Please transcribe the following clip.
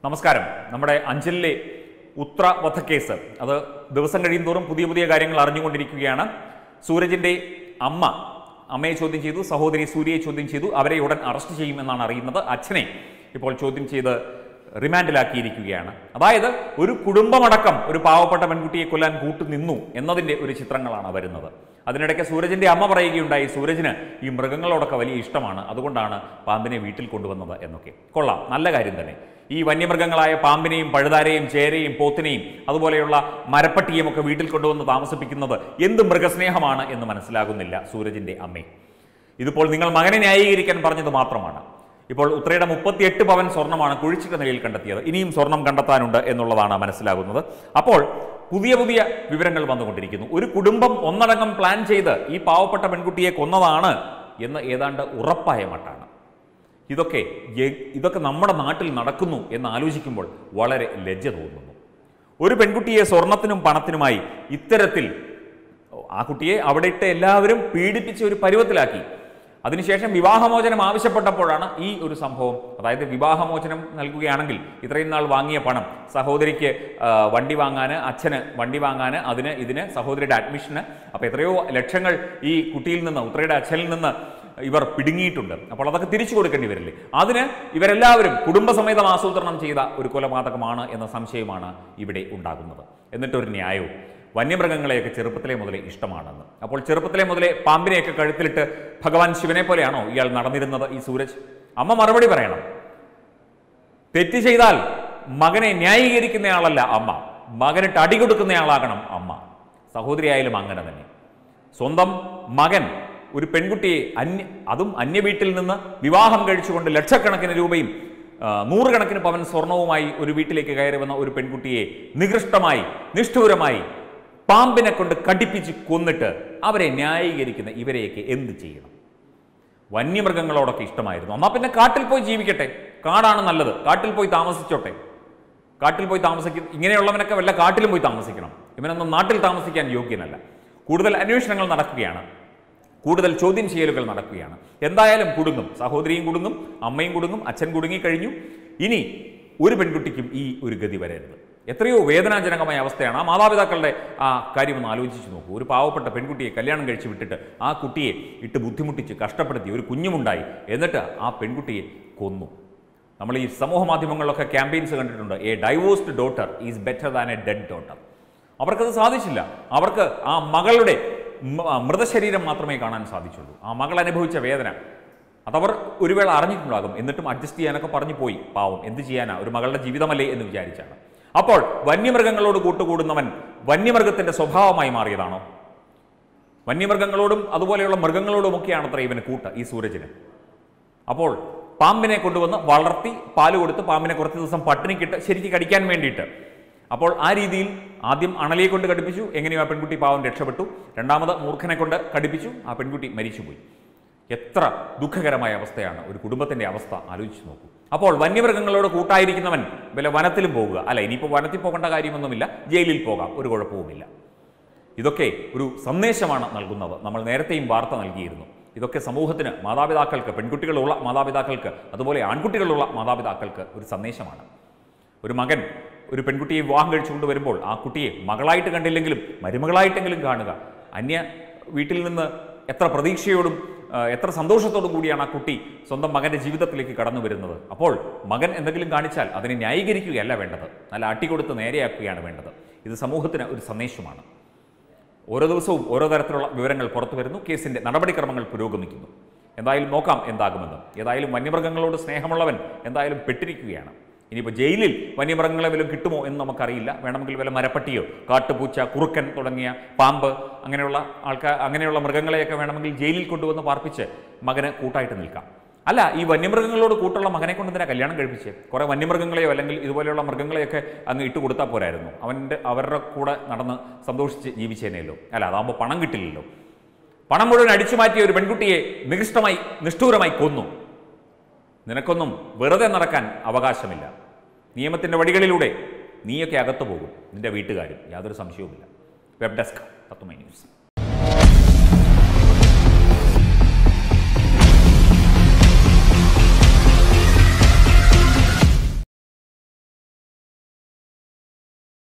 നമസ്കാരം നമ്മുടെ അഞ്ചലിലെ ഉത്ര വധക്കേസ് അത് ദിവസം കഴിയും തോറും പുതിയ പുതിയ കാര്യങ്ങൾ അറിഞ്ഞുകൊണ്ടിരിക്കുകയാണ് സൂരജിന്റെ അമ്മ അമ്മയെ ചോദ്യം ചെയ്തു സഹോദരി സൂര്യയെ ചോദ്യം ചെയ്തു അവരെ ഉടൻ അറസ്റ്റ് ചെയ്യുമെന്നാണ് അറിയുന്നത് അച്ഛനെ ഇപ്പോൾ ചോദ്യം ചെയ്ത് റിമാൻഡിലാക്കിയിരിക്കുകയാണ് അതായത് ഒരു കുടുംബമടക്കം ഒരു പാവപ്പെട്ട പെൺകുട്ടിയെ കൊല്ലാൻ കൂട്ടുനിന്നു എന്നതിൻ്റെ ഒരു ചിത്രങ്ങളാണ് വരുന്നത് അതിനിടയ്ക്ക് സൂരജിന്റെ അമ്മ പറയുകയുണ്ടായി സൂരജിന് ഈ മൃഗങ്ങളോടൊക്കെ വലിയ ഇഷ്ടമാണ് അതുകൊണ്ടാണ് പാമ്പിനെ വീട്ടിൽ കൊണ്ടുവന്നത് എന്നൊക്കെ കൊള്ളാം നല്ല കാര്യം തന്നെ ഈ വന്യമൃഗങ്ങളായ പാമ്പിനെയും പഴുതാരയും ചേരയും പോത്തിനെയും അതുപോലെയുള്ള മരപ്പട്ടിയും ഒക്കെ വീട്ടിൽ കൊണ്ടുവന്ന് താമസിപ്പിക്കുന്നത് എന്ത് മൃഗസ്നേഹമാണ് എന്ന് മനസ്സിലാകുന്നില്ല സൂരജിന്റെ അമ്മേ ഇതിപ്പോൾ നിങ്ങൾ മകനെ ന്യായീകരിക്കാൻ പറഞ്ഞത് മാത്രമാണ് ഇപ്പോൾ ഉത്രയുടെ മുപ്പത്തിയെട്ട് പവൻ സ്വർണ്ണമാണ് കുഴിച്ചിട്ട നിലയിൽ കണ്ടെത്തിയത് ഇനിയും സ്വർണം കണ്ടെത്താനുണ്ട് എന്നുള്ളതാണ് മനസ്സിലാകുന്നത് അപ്പോൾ പുതിയ പുതിയ വിവരങ്ങൾ വന്നുകൊണ്ടിരിക്കുന്നു ഒരു കുടുംബം ഒന്നടങ്കം പ്ലാൻ ചെയ്ത് ഈ പാവപ്പെട്ട പെൺകുട്ടിയെ കൊന്നതാണ് എന്ന് ഏതാണ്ട് ഉറപ്പായ മട്ടാണ് ഇതൊക്കെ എ- ഇതൊക്കെ നമ്മുടെ നാട്ടിൽ നടക്കുന്നു എന്ന് ആലോചിക്കുമ്പോൾ വളരെ ലജ്ജ തോന്നുന്നു ഒരു പെൺകുട്ടിയെ സ്വർണത്തിനും പണത്തിനുമായി ഇത്തരത്തിൽ ആ കുട്ടിയെ അവിടെ ഇട്ട് എല്ലാവരും പീഡിപ്പിച്ച് ഒരു പരുവത്തിലാക്കി അതിനുശേഷം വിവാഹമോചനം ആവശ്യപ്പെട്ടപ്പോഴാണ് ഈ ഒരു സംഭവം അതായത് വിവാഹമോചനം നൽകുകയാണെങ്കിൽ ഇത്രയും നാൾ വാങ്ങിയ പണം സഹോദരിക്ക് ആ, വണ്ടി വാങ്ങാൻ അച്ഛന് വണ്ടി വാങ്ങാൻ അതിന് ഇതിന് സഹോദരിയുടെ അഡ്മിഷന് അപ്പോൾ എത്രയോ ലക്ഷങ്ങൾ ഈ കുട്ടിയിൽ നിന്ന് ഉത്രയുടെ അച്ഛനിൽ നിന്ന് ഇവർ പിടുങ്ങിയിട്ടുണ്ട് അപ്പോൾ അതൊക്കെ തിരിച്ചു കൊടുക്കേണ്ടി വരില്ലേ അതിന് ഇവരെല്ലാവരും കുടുംബസമേതം ആസൂത്രണം ചെയ്ത ഒരു കൊലപാതകമാണ് എന്ന സംശയമാണ് ഇവിടെ ഉണ്ടാകുന്നത് എന്നിട്ടൊരു ന്യായവും വന്യമൃഗങ്ങളെയൊക്കെ ചെറുപ്പത്തിലെ മുതലേ ഇഷ്ടമാണെന്ന് അപ്പോൾ ചെറുപ്പത്തിലെ മുതലേ പാമ്പിനെയൊക്കെ കഴുത്തിലിട്ട് ഭഗവാൻ ശിവനെ പോലെയാണോ ഇയാൾ നടന്നിരുന്നത് ഈ സൂരജ് അമ്മ മറുപടി പറയണം തെറ്റ് ചെയ്താൽ മകനെ ന്യായീകരിക്കുന്നയാളല്ല അമ്മ മകനിട്ട് അടി കൊടുക്കുന്നയാളാകണം അമ്മ സഹോദരിയായാലും അങ്ങനെ തന്നെ സ്വന്തം മകൻ ഒരു പെൺകുട്ടിയെ അന്യ അതും അന്യ വീട്ടിൽ നിന്ന് വിവാഹം കഴിച്ചുകൊണ്ട് ലക്ഷക്കണക്കിന് രൂപയും ആ, നൂറുകണക്കിന് പവൻ സ്വർണവുമായി ഒരു വീട്ടിലേക്ക് കയറി വന്ന ഒരു പെൺകുട്ടിയെ നികൃഷ്ടമായി നിഷ്ഠൂരമായി പാമ്പിനെ കൊണ്ട് കടിപ്പിച്ച് കൊന്നിട്ട് അവരെ ന്യായീകരിക്കുന്ന ഇവരെയൊക്കെ എന്ത് ചെയ്യണം വന്യമൃഗങ്ങളോടൊക്കെ ഇഷ്ടമായിരുന്നു എന്നാൽ പിന്നെ കാട്ടിൽ പോയി ജീവിക്കട്ടെ കാടാണ് നല്ലത് കാട്ടിൽ പോയി താമസിച്ചോട്ടെ കാട്ടിൽ പോയി താമസിക്കും ഇങ്ങനെയുള്ളവനൊക്കെ വല്ല കാട്ടിലും പോയി താമസിക്കണം ഇവനൊന്നും നാട്ടിൽ താമസിക്കാൻ യോഗ്യനല്ല കൂടുതൽ അന്വേഷണങ്ങൾ നടക്കുകയാണ് കൂടുതൽ ചോദ്യം ചെയ്യലുകൾ നടക്കുകയാണ് എന്തായാലും കുടുങ്ങും സഹോദരിയും കുടുങ്ങും അമ്മയും കുടുങ്ങും അച്ഛൻ കുടുങ്ങി കഴിഞ്ഞു ഇനി ഒരു പെൺകുട്ടിക്കും ഈ ഒരു ഗതി വരരുത് എത്രയോ വേദനാജനകമായ അവസ്ഥയാണ് ആ മാതാപിതാക്കളുടെ ആ കാര്യം ഒന്ന് ആലോചിച്ച് നോക്കൂ ഒരു പാവപ്പെട്ട പെൺകുട്ടിയെ കല്യാണം കഴിച്ച് വിട്ടിട്ട് ആ കുട്ടിയെ ഇട്ട് ബുദ്ധിമുട്ടിച്ച് കഷ്ടപ്പെടുത്തി ഒരു കുഞ്ഞുമുണ്ടായി എന്നിട്ട് ആ പെൺകുട്ടിയെ കൊന്നു നമ്മൾ ഈ സമൂഹ മാധ്യമങ്ങളിലൊക്കെ ക്യാമ്പയിൻസ് കണ്ടിട്ടുണ്ട് a divorced daughter is better than a dead daughter അവർക്കത് സാധിച്ചില്ല അവർക്ക് ആ മകളുടെ മ- മൃതശരീരം മാത്രമേ കാണാൻ സാധിച്ചുള്ളൂ ആ മകൾ അനുഭവിച്ച വേദന അതവർ ഒരു വേള അറിഞ്ഞിട്ടുണ്ടാകും എന്നിട്ടും അഡ്ജസ്റ്റ് ചെയ്യാനൊക്കെ പറഞ്ഞു പോയി പാവം എന്ത് ചെയ്യാനാ ഒരു മകളുടെ ജീവിതമല്ലേ എന്ന് വിചാരിച്ചാണ് അപ്പോൾ വന്യമൃഗങ്ങളോട് കൂട്ടുകൂടുന്നവൻ വന്യമൃഗത്തിന്റെ സ്വഭാവമായി മാറിയതാണോ വന്യമൃഗങ്ങളോടും അതുപോലെയുള്ള മൃഗങ്ങളോടുമൊക്കെയാണ് അത്ര ഇവന് കൂട്ട് ഈ സൂരജിന് അപ്പോൾ പാമ്പിനെ കൊണ്ടുവന്ന് വളർത്തി പാല് കൊടുത്ത് പാമ്പിനെ കുറച്ച് ദിവസം പട്ടിണിക്കിട്ട് ശരിക്ക് കടിക്കാൻ വേണ്ടിയിട്ട് അപ്പോൾ ആ രീതിയിൽ ആദ്യം അണലിയെ കൊണ്ട് കടിപ്പിച്ചു എങ്ങനെയോ ആ പെൺകുട്ടി പാവം രക്ഷപ്പെട്ടു രണ്ടാമത് മൂർഖനെ കൊണ്ട് കടിപ്പിച്ചു ആ പെൺകുട്ടി മരിച്ചുപോയി എത്ര ദുഃഖകരമായ അവസ്ഥയാണ് ഒരു കുടുംബത്തിന്റെ അവസ്ഥ ആലോചിച്ച് നോക്കൂ അപ്പോൾ വന്യമൃഗങ്ങളോട് കൂട്ടായിരിക്കുന്നവൻ വല്ല വനത്തിലും പോകുക അല്ല ഇനിയിപ്പോൾ വനത്തിൽ പോകേണ്ട കാര്യമൊന്നുമില്ല ജയിലിൽ പോകാം ഒരു കുഴപ്പവുമില്ല ഇതൊക്കെ ഒരു സന്ദേശമാണ് നൽകുന്നത് നമ്മൾ നേരത്തെയും വാർത്ത നൽകിയിരുന്നു ഇതൊക്കെ സമൂഹത്തിന് മാതാപിതാക്കൾക്ക് പെൺകുട്ടികളുള്ള മാതാപിതാക്കൾക്ക് അതുപോലെ ആൺകുട്ടികളുള്ള മാതാപിതാക്കൾക്ക് ഒരു സന്ദേശമാണ് ഒരു മകൻ ഒരു പെൺകുട്ടിയെ വിവാഹം കഴിച്ചുകൊണ്ട് വരുമ്പോൾ ആ കുട്ടിയെ മകളായിട്ട് കണ്ടില്ലെങ്കിലും മരുമകളായിട്ടെങ്കിലും കാണുക അന്യ വീട്ടിൽ നിന്ന് എത്ര പ്രതീക്ഷയോടും ആ, എത്ര സന്തോഷത്തോടും കൂടിയാണ് ആ കുട്ടി സ്വന്തം മകന്റെ ജീവിതത്തിലേക്ക് കടന്നു വരുന്നത് അപ്പോൾ മകൻ എന്തെങ്കിലും കാണിച്ചാൽ അതിനെ ന്യായീകരിക്കുകയല്ല വേണ്ടത് നല്ല അട്ടിക്കൊടുത്ത് നേരെയാക്കുകയാണ് വേണ്ടത് ഇത് സമൂഹത്തിന് ഒരു സന്ദേശമാണ് ഓരോ ദിവസവും ഓരോ തരത്തിലുള്ള വിവരങ്ങൾ പുറത്തു വരുന്നു കേസിന്റെ നടപടിക്രമങ്ങൾ പുരോഗമിക്കുന്നു എന്തായാലും നോക്കാം എന്താകുമെന്ന് ഏതായാലും വന്യമൃഗങ്ങളോട് സ്നേഹമുള്ളവൻ എന്തായാലും പെട്ടിരിക്കുകയാണ് ഇനിയിപ്പോൾ ജയിലിൽ വന്യമൃഗങ്ങളെ വല്ലതും കിട്ടുമോ എന്ന് നമുക്കറിയില്ല വേണമെങ്കിൽ വല്ല മരപ്പട്ടിയോ കാട്ടുപൂച്ച കുറുക്കൻ തുടങ്ങിയ പാമ്പ് അങ്ങനെയുള്ള ആൾക്കാർ അങ്ങനെയുള്ള മൃഗങ്ങളെയൊക്കെ വേണമെങ്കിൽ ജയിലിൽ കൊണ്ടുവന്ന് പാർപ്പിച്ച് മകന് കൂട്ടായിട്ട് നിൽക്കാം അല്ല ഈ വന്യമൃഗങ്ങളോട് കൂട്ടുള്ള മകനെ കൊണ്ട് എന്തിനാ കല്യാണം കഴിപ്പിച്ച് കുറേ വന്യമൃഗങ്ങളെയോ അല്ലെങ്കിൽ ഇതുപോലെയുള്ള മൃഗങ്ങളെയൊക്കെ അങ്ങ് ഇട്ട് കൊടുത്താൽ പോരായിരുന്നു അവൻ്റെ അവരുടെ കൂടെ നടന്ന് സന്തോഷിച്ച് ജീവിച്ചേനേലോ അല്ല അതാകുമ്പോൾ പണം കിട്ടില്ലല്ലോ പണം മുഴുവൻ അടിച്ചു മാറ്റിയ ഒരു പെൺകുട്ടിയെ നികൃഷ്ടമായി നിഷ്ഠൂരമായി കൊന്നു നിനക്കൊന്നും വെറുതെ നടക്കാൻ അവകാശമില്ല നിയമത്തിൻ്റെ വഴികളിലൂടെ നീയൊക്കെ അകത്തു പോകും നിന്റെ വീട്ടുകാരും യാതൊരു സംശയവുമില്ല വെബ് ഡെസ്ക് തത്വമൈ ന്യൂസ്